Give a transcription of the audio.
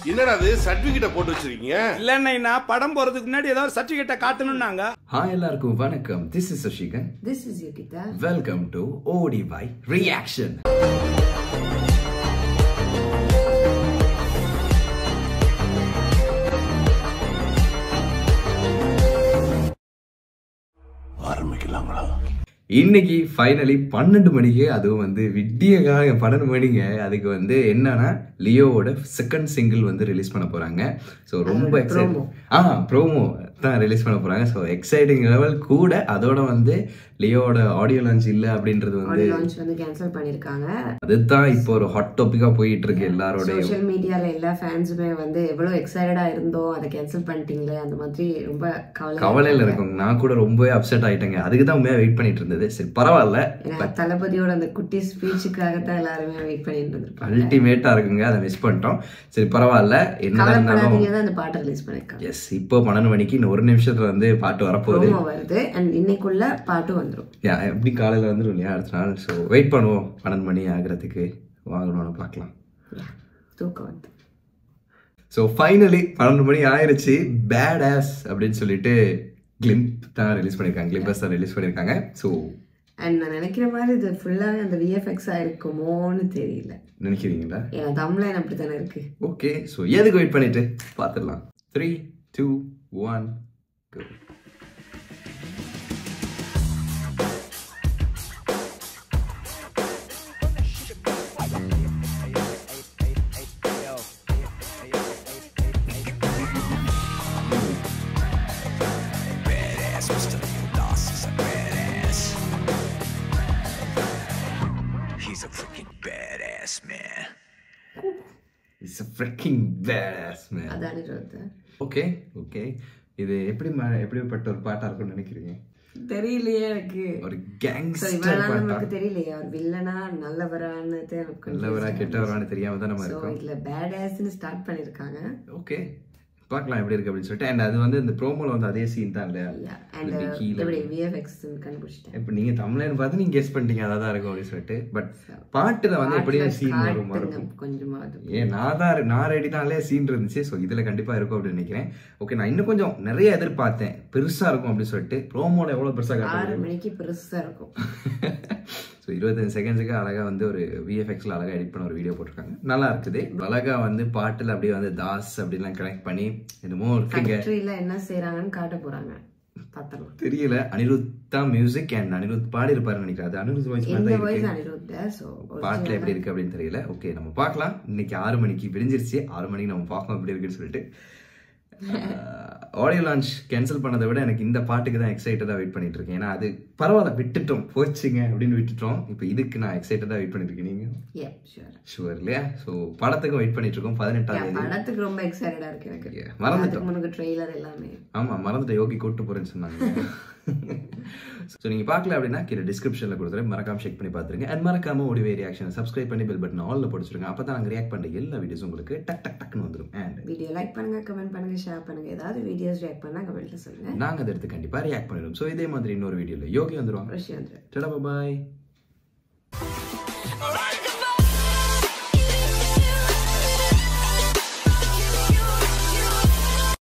என்னடா அது சர்டிபிகேட்ட போட்டு வச்சிருக்கீங்க இல்லைன்னா படம் போறதுக்கு முன்னாடி ஏதாவது சர்டிபிகேட்டை காட்டணும்னாங்க ஹாய் எல்லாருக்கும் வணக்கம் this is Sashikan This is Yukita. Welcome to ஓடி பை ரியாக்ஷன் ஆரம்பிக்கலாங்களா இன்னைக்கு ஃபைனலி பன்னெண்டு மணிக்கு அதுவும் வந்து விடிய கால பன்னெண்டு மணிங்க அதுக்கு வந்து என்னன்னா லியோவோட செகண்ட் சிங்கிள் வந்து ரிலீஸ் பண்ண போறாங்க ஸோ ரொம்ப அதோட எக்ஸைட் promo. ஆ ப்ரோமோ தான் ரிலீஸ் பண்ண போறாங்க ஸோ எக்ஸைட்டிங் லெவல் கூட அதோட வந்து லியோவோட ஆடியோ லான்ச் இல்லை அப்படின்றது வந்து ஆடியோ லான்ச் வந்து கேன்சல் பண்ணிருக்காங்க அதுதான் இப்போ ஒரு ஹாட் டாபிக்கா போயிட்டு இருக்கு எல்லாரோடையும் சோஷியல் மீடியால எல்லா ஃபேன்ஸுமே வந்து எவ்வளவு எக்ஸைட்டடா இருந்தோம் அதை கேன்சல் பண்ணிட்டீங்களே அந்த மாதிரி ரொம்ப கவலை கவலையில இருக்கும் நான் கூட ரொம்பவே அப்செட் ஆயிட்டேங்க அதுக்கு தான் உண்மையாக வெயிட் பண்ணிட்டு இருந்தது சரி பரவாயில்ல ஏன்னா தளபதியோட அந்த குட்டி ஸ்பீச்சுக்காக தான் எல்லாருமே வெயிட் பண்ணிட்டு இருந்திருப்பாங்க அல்டிமேட்டா இருக்குங்க அதை மிஸ் பண்ணிட்டோம் சரி பரவாயில்ல என்ன இருந்தாலும் கவலைப்படாதீங்க தான் அந்த பாட்டை ரிலீஸ் பண்ணிருக்காங்க எஸ் இப்போ பன்னெண்டு மணிக்கு இன்னும் ஒரு நிமிஷத்துல வந்து பாட்டு வரப்போகுது ப்ரோமோ வருது அண்ட் இன்னைக்குள்ள பாட்டு வந்துரும் யா, எப்படி காலையில வந்துடும் இல்லையா அடுத்த நாள் ஸோ வெயிட் பண்ணுவோம் பன்னெண்டு மணி ஆகிறதுக்கு வாங்கணும்னு பார்க்கலாம் Yeah, தூக்கம் வந்து ஸோ ஃபைனலி பன்னெண்டு மணி ஆயிருச்சு பேட் ஆஸ் அப்படின்னு சொல்லிட்டு கிளிம்ப் தான் ரிலீஸ் பண்ணியிருக்காங்க கிளிம்பஸ் தான் ரிலீஸ் பண்ணியிருக்காங்க ஸோ அண்ட் நான் நினைக்கிற மாதிரி இது ஃபுல்லாவே அந்த விஎஃப்எக்ஸ் இருக்குமோன்னு தெரியல நினைக்கிறீங்களா ஏன்னா தம்லைன் அப்படி தானே இருக்கு ஓகே ஸோ எதுக்கு வெயிட் பண்ணிட்டு பார்த்துடலாம் three two one go He's a freaking badass man. It's a freaking badass man அது அனிருத் ஓகே ஓகே இது எப்படி ம- எப்படிப்பட்ட ஒரு பாட்டா இருக்கும்னு நினைக்கிறீங்க தெரியலையே எனக்கு ஒரு So, கேங்ஸ்டர் இவ்வளவு நாள் பாட்டா நமக்கு தெரியலையே அவர் வில்லனா நல்லவரான்னு எனக்கு நல்லவரா கெட்டவரான்னு தெரியாம தான் நம்ம ஸோ இருக்கோம் இதுல பேட் ஆஸ்ன்னு ஸ்டார்ட் பண்ணிருக்காங்க ஓகே பார்க்கலாம் எப்படி இருக்கு அப்படின்னு சொல்லிட்டு அண்ட் அது வந்து இந்த ப்ரோமோல வந்து அதே சீன் தான் இல்லையா அண்ட் இந்த கீழே எப்படி விஎஃப்எக்ஸ் கண்டுபிடிச்சிட்டேன் இப்போ நீங்க தமிழ்னு பார்த்து நீங்க கெஸ் பண்ணிட்டீங்க அதான் தான் இருக்கும் அப்படின்னு சொல்லிட்டு பட் பாட்டுல வந்து எப்படியும் சீன் வரும் காட்டுங்க இருக்கும் கொஞ்சமாவது ஏன் நான் தான் நான் ரெடி தான்லே சீன் இருந்துச்சு ஸோ இதில் கண்டிப்பாக இருக்கும் அப்படின்னு நினைக்கிறேன் ஓகே நான் இன்னும் கொஞ்சம் நிறைய எதிர்பார்த்தேன் பெருசாக இருக்கும் அப்படின்னு சொல்லிட்டு ப்ரோமோல எவ்வளோ பெருசாக காட்ட ஆறு முடியும் மணிக்கு பெருசா இருக்கும் ஸோ இருபத்தஞ்சு செகண்ட்ஸுக்கு அழகாக வந்து ஒரு விஎஃப்எக்ஸில் அழகாக எடிட் பண்ண ஒரு வீடியோ போட்டிருக்காங்க நல்லா இருக்குது அழகாக வந்து பாட்டில் அப்படியே வந்து தாஸ் அப்படிலாம் கனெக்ட் பண்ணி என்னமோ இருக்குங்க ஃபேக்டரியில என்ன செய்றாங்கன்னு காட்ட போறாங்க பார்த்தலாம் தெரியல அனிருத் தான் மியூசிக் அண்ட் அனிருத் பாடி இருப்பாருன்னு நினைக்கிறேன் அது அனிருத் வாய்ஸ் மாதிரி இந்த தான் வாய்ஸ் இருக்கு அனிருத் ஸோ பாட்டில் எப்படி இருக்கு அப்படின்னு தெரியல ஓகே நம்ம பார்க்கலாம் இன்னைக்கு ஆறு மணிக்கு விடிஞ்சிருச்சு ஆறு மணிக்கு நம்ம பார்க்கலாம் எப்படி இருக்குன்னு சொல்லிட்டு ஆடியோ லான்ச் கேன்சல் பண்ணதை விட எனக்கு இந்த பாட்டுக்கு தான் எக்ஸைட்டடாக வெயிட் பண்ணிட்டு இருக்கேன் ஏன்னா அது பரவாயில்ல விட்டுட்டோம் போச்சுங்க அப்படின்னு விட்டுட்டோம் இப்போ இதுக்கு நான் எக்ஸைட்டடாக வெயிட் பண்ணிட்டு இருக்கேன் நீங்க யா ஷூர் ஷுவர் இல்லையா ஸோ படத்துக்கும் வெயிட் பண்ணிட்டு இருக்கோம் பதினெட்டாம் தேதி படத்துக்கு ரொம்ப எக்ஸைட்டடா இருக்கு எனக்கு Yeah, மறந்துட்டோம். அதுக்கு முன்னாடி ட்ரெய்லர் எல்லாமே ஆமா மறந்துட்டு யோகி கூட்டு போறேன்னு சொன்னாங்க ஸோ நீங்க பார்க்கல அப்படின்னா கீழே டிஸ்கிரிப்ஷன்ல கொடுத்துறேன் மறக்காம செக் பண்ணி பார்த்துருங்க அண்ட் மறக்காம ஓடிவே ரியாக்ஷன் சப்ஸ்கிரைப் பண்ணி பெல் பட்டன் ஆல்ல போட்டுருங்க அப்போ தான் நாங்கள் ரியாக்ட் பண்ணுற எல்லா வீடியோஸ் உங்களுக்கு டக் டக் டக்குன்னு வந்துடும் அண்ட் வீடியோ லைக் பண்ணுங்க கமெண்ட் பண்ணுங்க ஷேர் பண்ணுங்க ஏதாவது வீடியோஸ் ரியாக்ட் பண்ணா கமெண்ட்ல சொல்லுங்க நாங்கள் அதை எடுத்து கண்டிப்பாக ரியாக்ட் பண்ணிடுவோம் ஸோ இதே மாதிரி இன்னொரு வீடியோவில் யோகி வந்துடும் ரிஷி வந்துரு டடா பாய் Alright.